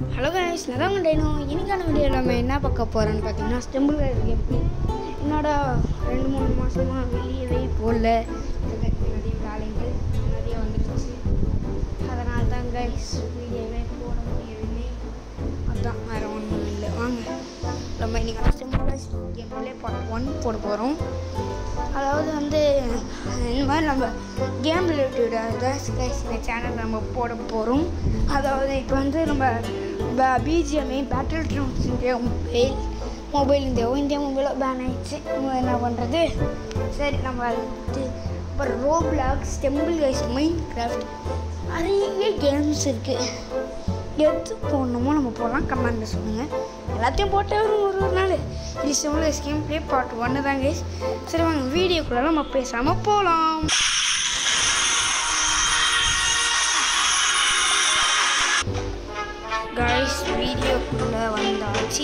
Hello guys நான் தான் டேனோ இன்னைக்கான வீடியோ நம்ம என்ன பார்க்க போகிறோன்னு பார்த்தீங்கன்னா ஸ்டெம்பிள் கேம் என்னடா ரெண்டு மூணு மாதமாக வெளியவே போடல எனக்கு நிறைய வேலைகள் நிறைய வந்துடுச்சு அதனால தான் கைஸ் வீடியோவே போட முடியவில்லை அதான் வேறு ஒன்றும் இல்லை வாங்க நம்ம இன்னைக்கான Stumble game play part one போட போகிறோம் அதாவது வந்து இந்த மாதிரி நம்ம கேம் ரிலேட்டடாக கைஸ் இந்த சேனல் நம்ம போட போகிறோம் அதாவது இப்போ வந்து நம்ம BGMI battlegrounds India mobile mobile இந்தியாவும் இந்தியா மொபைலும் பேன் ஆயிடுச்சு நம்ம என்ன பண்ணுறது சரி நம்ம அது வந்து அப்புறம் Roblox Stumble Guys Minecraft நிறைய கேம்ஸ் இருக்குது எது போடணுமோ நம்ம போடலாம் கமெண்ட்டில் சொல்லுங்கள் எல்லாத்தையும் போட்டே வரும் ஒரு ஒரு நாள் இது ஸ்டெம்பிள் ஸ்கீம் ப்ளே பார்ட் ஒன்று தான் கைஸ் சரி வாங்க வீடியோக்குள்ள நம்ம பேசாமல் போகலாம் கைஸ் வீடியோக்குள்ளே வந்தாச்சு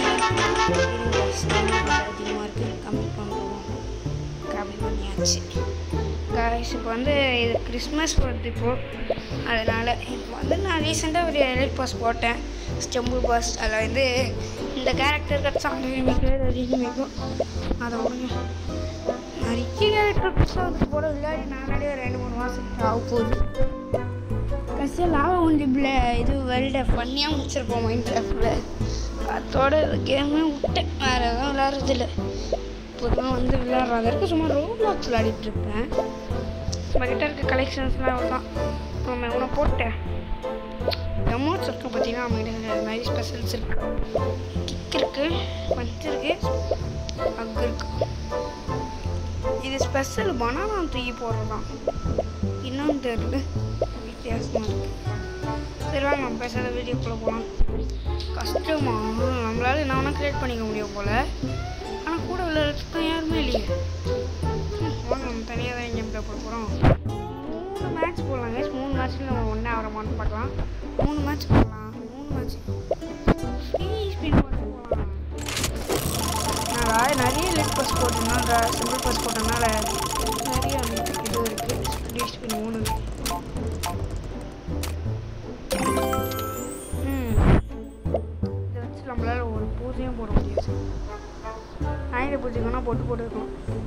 அதிகமாக இருக்குது கம்மி பண்ணுவோம் கம்மி பண்ணியாச்சு கைஸ் இப்போ வந்து இது கிறிஸ்மஸ் வருது இப்போது அதனால் இப்போ வந்து நான் ரீசெண்டாக ஒரு எலைட் பாஸ் போட்டேன் ஸ்டெம்பிள் பாஸ் அதில் வந்து இந்த கேரக்டர் கிடச்சான் ரீமேக்கு ரீமேக்கும் அதை விடுங்க நிறைய கேரக்டர் புதுசாக வந்து போட விளையாடி நானாலே ஒரு ரெண்டு மூணு மாதம் ஆக போகுது கடைசியாக லாவா ஒன்லிப்பில் இது வேர்ல்டை பண்ணியாக முடிச்சிருப்போம் மைண்ட் கிராஃப்டில் அதோட கேமே விட்டேன் வேறு எதுவும் விளையாடுறதில்ல இப்போ தான் வந்து விளையாடுறாங்க இருக்க சும்மா ரோப்ளாக்ஸ் விளையாடிட்டு இருப்பேன் நம்ம கிட்ட இருக்க கலெக்ஷன்ஸ்லாம் அவ்வளோதான் நம்ம இவனை போட்டேன் எமௌண்ட்ஸ் இருக்கு பார்த்தீங்கன்னா நம்ம கிட்ட நிறைய ஸ்பெஷல்ஸ் இருக்கு கிக் இருக்கு பஞ்ச் இருக்கு அக் இருக்கு இது ஸ்பெஷல் பனானா தூக்கி போடுறதான் இன்னும் தெரியல வித்தியாசமாக இருக்கு சரி வாங்க நம்ம பேசாத வீடியோக்குள்ளே போகலாம் கஷ்டமா நம்மளால என்ன வேணால் க்ரியேட் பண்ணிக்க முடியும் போல் ஆனால் கூட விளையாடுறதுக்கு தான் யாருமே இல்லையே ம், வாங்க நம்ம தனியாக தான் கேம் ப்ளே போட போகிறோம் மூணு மேட்ச் போடலாம் guys. மூணு மேட்ச்சில் நம்ம ஒன்றே ஆகிறோமான்னு பார்க்கலாம் மூணு மேட்ச் போடலாம் மூணு மேட்ச் ஃப்ரீ ஸ்பின் போட்டு போகலாம் நான் நிறைய லெட் பாஸ் போட்டதுனால சிம்பிள் பாஸ் போட்டதுனால நிறைய வந்து இது இருக்குது ஃப்ரீ ஸ்பின் மூணு இருக்கு. ம் இதை வச்சு நம்மளால ஒரு பூஜையும் போட முடியாது ஆயுத பூஜைக்குன்னா போட்டு போட்டுருக்கோம்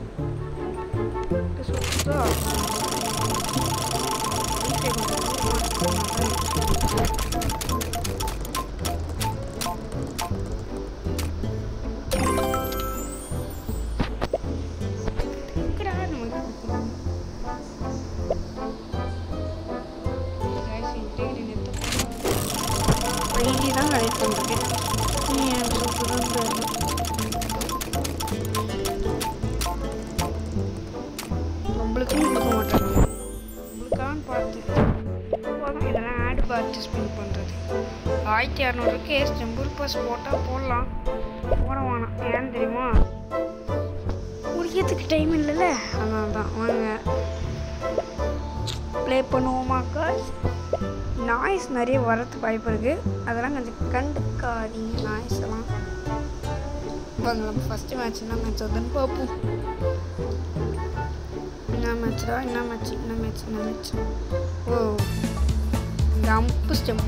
சுத்தா ஐடி தான் கலெக்ட் பண்ணிருக்கேன் நீ எனக்கு சுத்தம் தெரியல நம்மளுக்கும் கொடுக்க மாட்டாங்க நம்மளுக்கான்னு பார்த்து போதும் இதெல்லாம் ஆட் பார்த்து ஸ்பெண்ட் பண்ணுறது ஆயிரத்தி இரநூறுக்கு ஸ்டெம்பிள் பாஸ் போட்டால் போடலாம் போட வேணாம் ஏன்னு தெரியுமா முடிக்கிறதுக்கு டைம் இல்லைல்ல அதனால தான் வாங்க ப்ளே பண்ணுவோமா காஸ் நாய்ஸ் நிறைய வரதுக்கு வாய்ப்பு இருக்குது அதெல்லாம் கொஞ்சம் கண்டுக்காதீங்க நாய்ஸ் எல்லாம் வாங்க நம்ம ஃபஸ்ட்டு மேட்ச் என்ன மேட்ச் வருதுன்னு பார்ப்போம் என்ன மேட்ச்டா என்ன மேட்ச் என்ன மேட்ச் என்ன மேட்ச் ஓ இந்த அம்பு ஸ்டெம்பு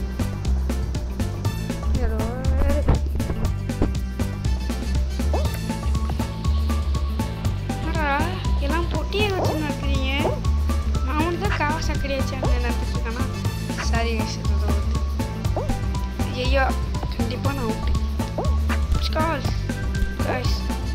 எல்லாம் பொட்டியை வச்சு நடக்கிறீங்க நான் தான் காவ சக்கரை வச்சு அங்கே நடத்திட்டுருக்கானா சாரி ஐயோ கண்டிப்பாக நான் அவுட்டு கால் காய்ஸ்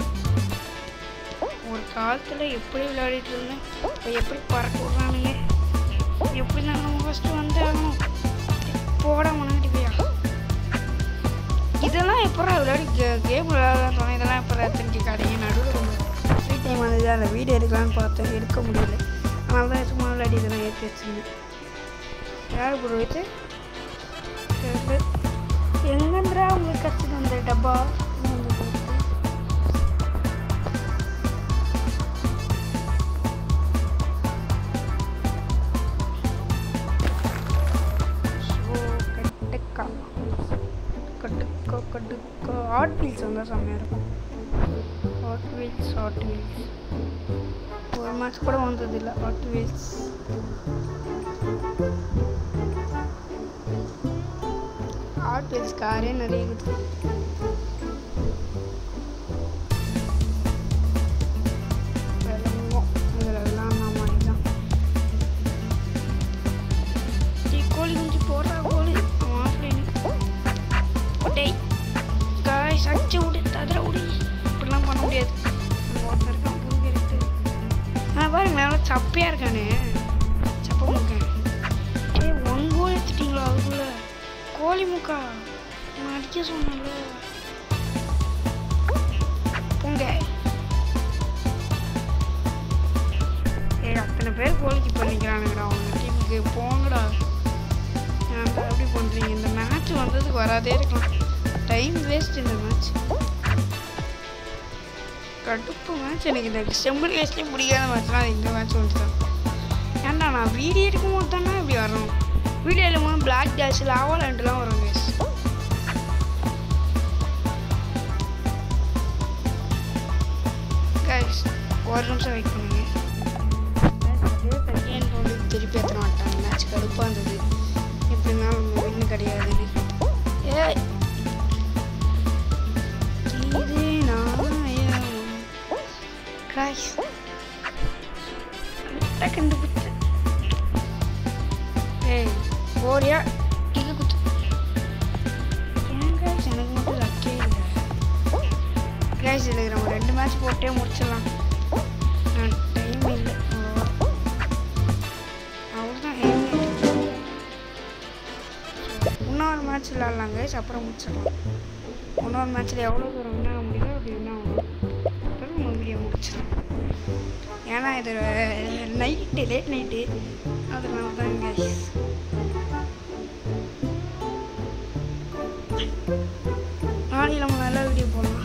ஒரு காலத்தில் எப்படி விளையாடிட்டு இருந்தேன் இப்போ எப்படி பறக்க விட்றானுங்க எப்படி நான் நம்ம ஃபஸ்ட்டு வந்து ஆகணும் போட முன்னாடி போயா இதெல்லாம் எப்படா விளையாடி கேம் விளையாடுறோம் இதெல்லாம் எப்படா தெரிஞ்சுக்காதீங்க நடுவில் ரொம்ப ஃப்ரீ டைம் வந்தது அதில் வீடியோ எடுக்கலாம்னு பார்த்தேன் எடுக்க முடியல அதனால தான் சும்மா விளையாடி இதெல்லாம் ஏற்றி வச்சுருந்தேன் யார் கூட வச்சு எங்கேன்றா உங்களுக்கு கற்றுட்டு வந்த டப்பா கட்டுக்கோ கட்டுக்கோ ஹாட் வீல்ஸ் வந்தால் செம்மையாக இருக்கும் ஹாட் வீல்ஸ் ஹாட் வீல்ஸ் ஒரு மேட்ச் கூட வந்ததில்லை ஹாட் வீல்ஸ் ஹாட் பேஸ் காரே நிறைய இருக்குது விளங்கும் இதில் விளாட்னா மாதிரி தான் டீ கோழி குஞ்சு போடுறா கோழி அவன் அப்படின்னு டேய் காய் சச்சு விடு ததுர விடு இப்படிலாம் பண்ண முடியாது அங்க ஒருத்தன் இருக்கான் புது கேரக்டர் ஆ பாருங்க எவ்வளோ சப்பையாக இருக்கானே சப்ப முக்கேன் ஏய் ஒன் கோல் எடுத்துட்டீங்களா அதுக்குள்ள கோழி முக்கா நான் அடிக்க சொன்னேன்ல போங்க ஏய் அத்தனை பேர் கோழிக்கு பண்ணிக்கிறானுங்கடா அவங்க டீமுக்கு போங்கடா ஏன்டா அப்படி பண்ணுறீங்க இந்த மேட்ச் வந்ததுக்கு வராதே இருக்கலாம் டைம் வேஸ்ட் இந்த மேட்ச் கடுப்பு மேட்ச் எனக்கு இந்த செம்பிள் கேஸ்லேயும் பிடிக்காத மேட்ச்லாம் இந்த மேட்ச் வந்து தான் ஏன்டா நான் வீடியோ எடுக்கும்போது தானே இப்படி வரணும் வீடியோ எடுக்கும்போது பிளாக் டேஷ் லாவாலண்ட்லாம் வரும் கேஸ் கைஸ் ஒரு நிமிஷம் வெயிட் பண்ணுங்க செகண்ட் ரவுண்டுக்கு திருப்பி எத்தனை மாட்டாங்க மேட்ச் கடுப்பாக இருந்தது எப்படினாலும் நம்ம வின்னு கிடையாதுன்னு ஏ இது நாயம் கைஸ் கரெக்டாக கண்டுபிடிச்சேன் ஏய் போறியா இது குத்து ஏன் கைஸ் எனக்கு மட்டும் லக்கே இல்லை கைஸ் இதுக்கு நம்ம ரெண்டு மேட்ச் போட்டே முடிச்சிடலாம் டைம் இல்லை அவ்வளோதான் இன்னொரு மேட்ச் விளாட்லாம் கைஸ் அப்புறம் முடிச்சிடலாம் இன்னொரு மேட்ச்சில் எவ்வளோ தூரம் வின் ஆக முடியுதோ அப்படி வின் ஆகணும் அப்புறம் நம்ம வீடியோ முடிச்சிடலாம் ஏன்னா இது நைட்டு லேட் நைட்டு அதனால தான் கைஸ் நாளைக்கு நம்ம நல்ல வீடியோ போடலாம்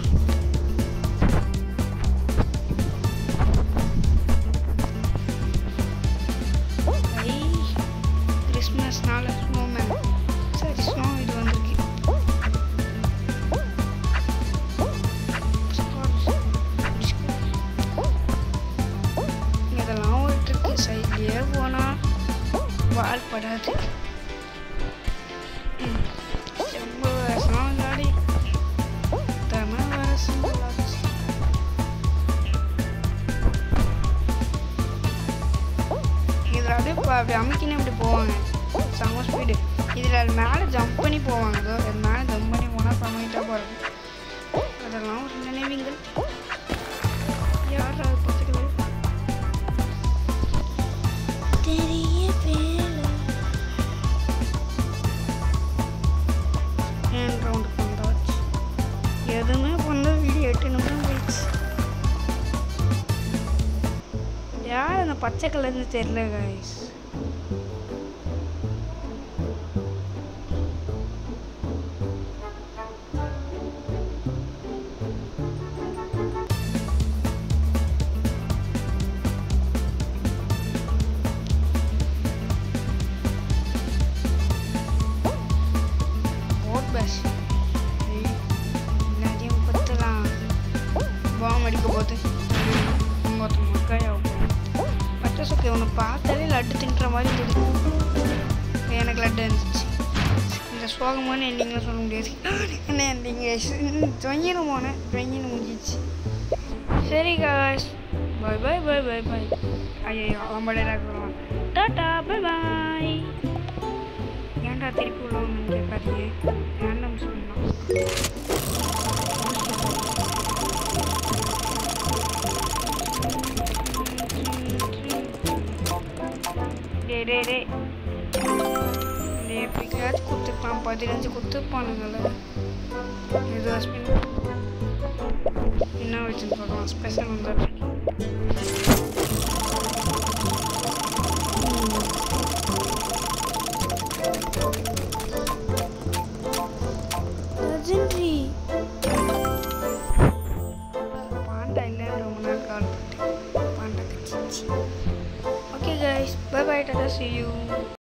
ஐ கிறிஸ்மஸ்னால ஸ்னோமேன் சரி ஸ்னோ இது வந்திருக்கு இதெல்லாம் ஒரு ட்ரிக்கு சைட்லேயே போனால் வால் படாது ம். செம்பு வருஷம் காடி தமிழ் வருஷம் விளாச்சு. இதில் அப்படியே இப்போ அப்படி அமுக்கினே அப்படி போவாங்க செம்ம ஸ்பீடு இதில் மேலே ஜம்ப் பண்ணி போவாங்க அதோ அது மேலே ஜம்ப் பண்ணி போனால் சமைக்கிட்டா போகிறது அதெல்லாம் ஒரு நினைவுங்கள் யார் அது பக்கத்தில் தெரிய பேல ஏன் ரவுண்டு பண்ணாச்சு எதுவுமே பண்ண வீடியோ எட்டு நிமிஷம் போயிடுச்சு யார் அந்த பச்சை கலர்னு தெரியல கைஸ் ஓட் பஸ் எல்லாத்தையும் பத்தலாம் பாம் அடிக்க போது ஒருத்தன் மக்காயாக போகும் பச்சை சொக்கை உன்னை பார்த்தாலே லட்டு தின்ற மாதிரி இருந்தது எனக்கு லட்டு இருந்துச்சு இந்த சோகமான எண்டிங்லாம் சொல்ல முடியாது என்ன எண்டிங் தொங்கிடும் போனேன் தொங்கின்னு முடிஞ்சிச்சு சரி காஷ் bye bye bye bye bye ஐயோ அவன் படையாக டாட்டா பை பாய் ஏன்டா திருப்பி உள்ளவங்க கேட்காதீங்க ரேண்டம் சொல்லலாம் டே டே டே டே எப்படிக்காச்சும் கொடுத்துருப்பான் பதினஞ்சு கொடுத்துருப்பானுங்கள ஏதோ ஸ்பின் என்ன வச்சுன்னு பார்க்கலாம் ஸ்பெஷல் வந்துடுறேன்